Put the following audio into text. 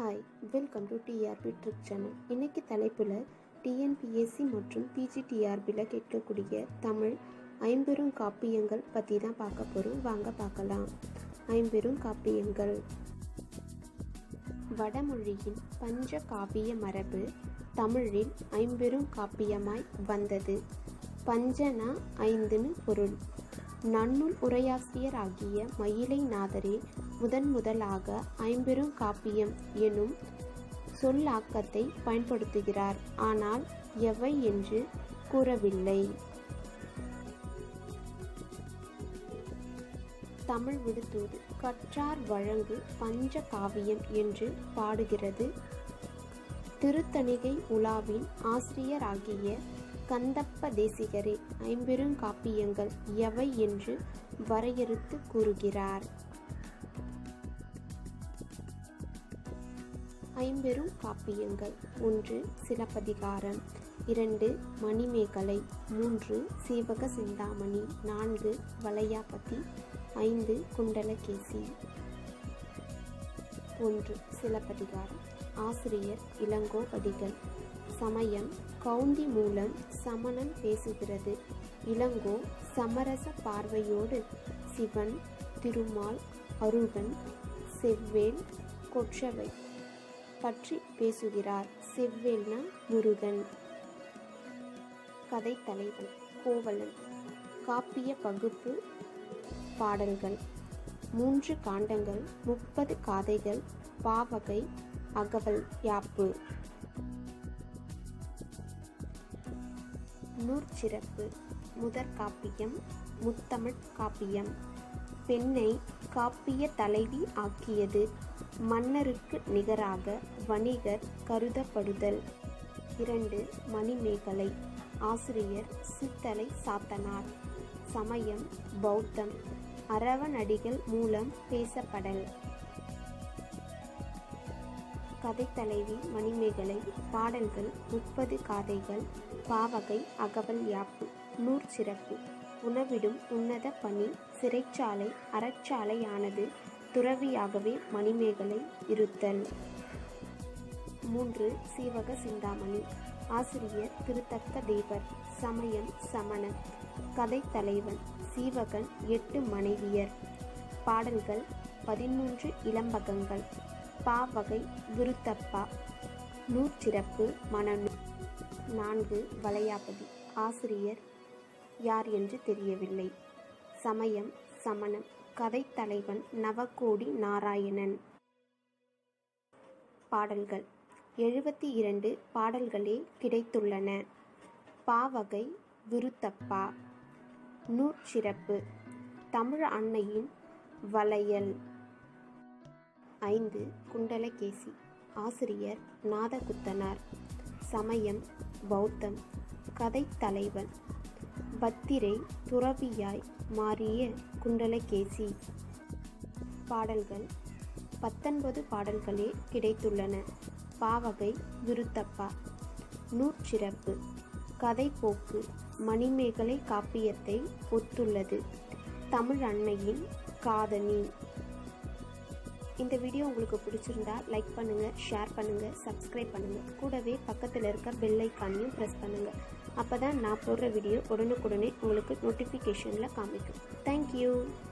hi welcome to TRP trick channel இன்னைக்கு தலைப்பில் TNPSC மற்றும் பிஜிடிஆர்பியில் கேட்கக்கூடிய தமிழ் ஐம்பெரும் காப்பியங்கள் பற்றி தான் பார்க்க போகிறோம் வாங்க பார்க்கலாம் ஐம்பெரும் காப்பியங்கள் வடமொழியின் பஞ்ச காப்பிய மரபு தமிழில் ஐம்பெரும் காப்பியமாய் வந்தது பஞ்சனா ஐந்துன்னு பொருள் நன்னூல் உரையாசிரியராகிய மயிலை நாதரே முதன் முதலாக ஐம்பெரும் காப்பியம் எனும் சொல்லாக்கத்தை பயன்படுத்துகிறார் ஆனால் எவை என்று கூறவில்லை தமிழ் விடுத்தூது கற்றார் வழங்கு பஞ்ச காவியம் என்று பாடுகிறது திருத்தணிகை உலாவின் ஆசிரியராகிய கந்தப்ப தேசிகரே ஐம்பெருங்காப்பியங்கள் எவை என்று வரையறுத்து கூறுகிறார் ஐம்பெரும் காப்பியங்கள் ஒன்று சிலப்பதிகாரம் இரண்டு மணிமேகலை மூன்று சீவக சிந்தாமணி நான்கு வளையாபதி ஐந்து குண்டலகேசி ஒன்று சிலப்பதிகாரம் ஆசிரியர் இளங்கோவடிகள் சமயம் கவுந்தி மூலம் சமணம் பேசுகிறது இளங்கோ சமரச பார்வையோடு சிவன் திருமால் அருகன் செவ்வேல் கொற்றவை பற்றி பேசுகிறார் செவ்வேல்னா முருகன் கதை தலைவன் கோவலன் காப்பிய பகுப்பு பாடல்கள் மூன்று காண்டங்கள் முப்பது காதைகள் பாவகை அகவல் யாப்பு நூற்சிறப்பு முதற் காப்பியம் முத்தமிழ் காப்பியம் பெண்ணை காப்பிய தலைவி ஆக்கியது மன்னருக்கு நிகராக வணிகர் கருதப்படுதல் இரண்டு மணிமேகலை ஆசிரியர் சித்தலை சாத்தனார் சமயம் பௌத்தம் அரவணடிகள் மூலம் பேசப்படல் கதைத்தலைவி மணிமேகலை பாடல்கள் முப்பது காதைகள் பாவகை அகவல் யாப்பு நூற்சிறப்பு உணவிடும் உன்னத பணி சிறைச்சாலை அறச்சாலையானது துறவியாகவே மணிமேகலை இருத்தல் மூன்று சீவக சிந்தாமணி ஆசிரியர் திருத்தக்க தேவர் சமயம் சமணம் கதை தலைவன் சீவகன் எட்டு மனைவியர் பாடல்கள் பதிமூன்று இளம்பகங்கள் பாவகை விருத்தப்பா நூற்சிறப்பு மனநூ நான்கு வளையாபதி ஆசிரியர் யார் என்று தெரியவில்லை சமயம் சமணம் கதைத்தலைவன் நவகோடி நாராயணன் பாடல்கள் எழுபத்தி இரண்டு பாடல்களே கிடைத்துள்ளன பாவகை விருத்தப்பா நூற்சிறப்பு தமிழ் அன்னையின் வளையல் ஐந்து குண்டலகேசி ஆசிரியர் நாதகுத்தனார் சமயம் பௌத்தம் கதைத்தலைவன் பத்திரை துறவியாய் மாறிய குண்டலகேசி பாடல்கள் பத்தொன்பது பாடல்களே கிடைத்துள்ளன பாவகை விருத்தப்பா நூற்சிறப்பு கதைப்போக்கு மணிமேகலை காப்பியத்தை ஒத்துள்ளது தமிழ் அன்னையின் காதணி இந்த வீடியோ உங்களுக்கு பிடிச்சிருந்தா லைக் பண்ணுங்க ஷேர் பண்ணுங்க சப்ஸ்கிரைப் பண்ணுங்க கூடவே பக்கத்தில் இருக்க பெல் ஐக்கானையும் ப்ரெஸ் பண்ணுங்க அப்பதான் நான் போடுற வீடியோ உடனுக்குடனே உங்களுக்கு நோட்டிஃபிகேஷனில் காமிக்கும் தேங்க்யூ